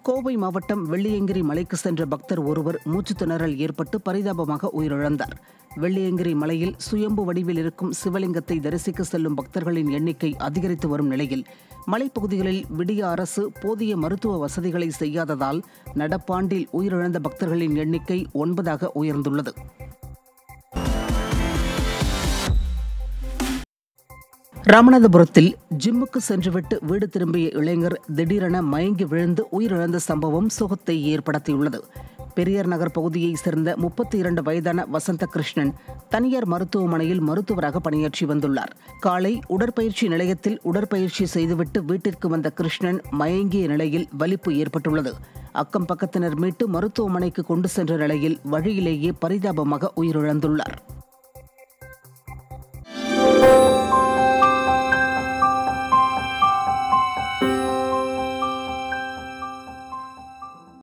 கோவை மாவட்டம் வெள்ளியங்கிரி மலைக்கு சென்ற பக்தர் ஒருவர் மூச்சுத் திணறல் ஏற்பட்டு பரிதாபமாக உயிரிழந்தார் வெள்ளியங்கிரி மலையில் சுயம்பு வடிவில் இருக்கும் சிவலிங்கத்தை தரிசிக்க செல்லும் பக்தர்களின் எண்ணிக்கை அதிகரித்து வரும் நிலையில் மலைப்பகுதிகளில் விடிய அரசு போதிய மருத்துவ வசதிகளை செய்யாததால் நடப்பாண்டில் உயிரிழந்த பக்தர்களின் எண்ணிக்கை ஒன்பதாக உயர்ந்துள்ளது ராமநாதபுரத்தில் ஜிம்முக்கு சென்றுவிட்டு வீடு திரும்பிய இளைஞர் திடீரென மயங்கி விழுந்து உயிரிழந்த சம்பவம் சுகத்தை ஏற்படுத்தியுள்ளது பெரியார் நகர் பகுதியைச் சேர்ந்த முப்பத்தி இரண்டு வயதான வசந்த கிருஷ்ணன் தனியார் மருத்துவமனையில் மருத்துவராக பணியாற்றி வந்துள்ளார் காலை உடற்பயிற்சி நிலையத்தில் உடற்பயிற்சி செய்துவிட்டு வீட்டிற்கு வந்த கிருஷ்ணன் மயங்கிய நிலையில் வலிப்பு ஏற்பட்டுள்ளது அக்கம் பக்கத்தினர் மீட்டு மருத்துவமனைக்கு கொண்டு சென்ற நிலையில் வழியிலேயே பரிதாபமாக உயிரிழந்துள்ளார்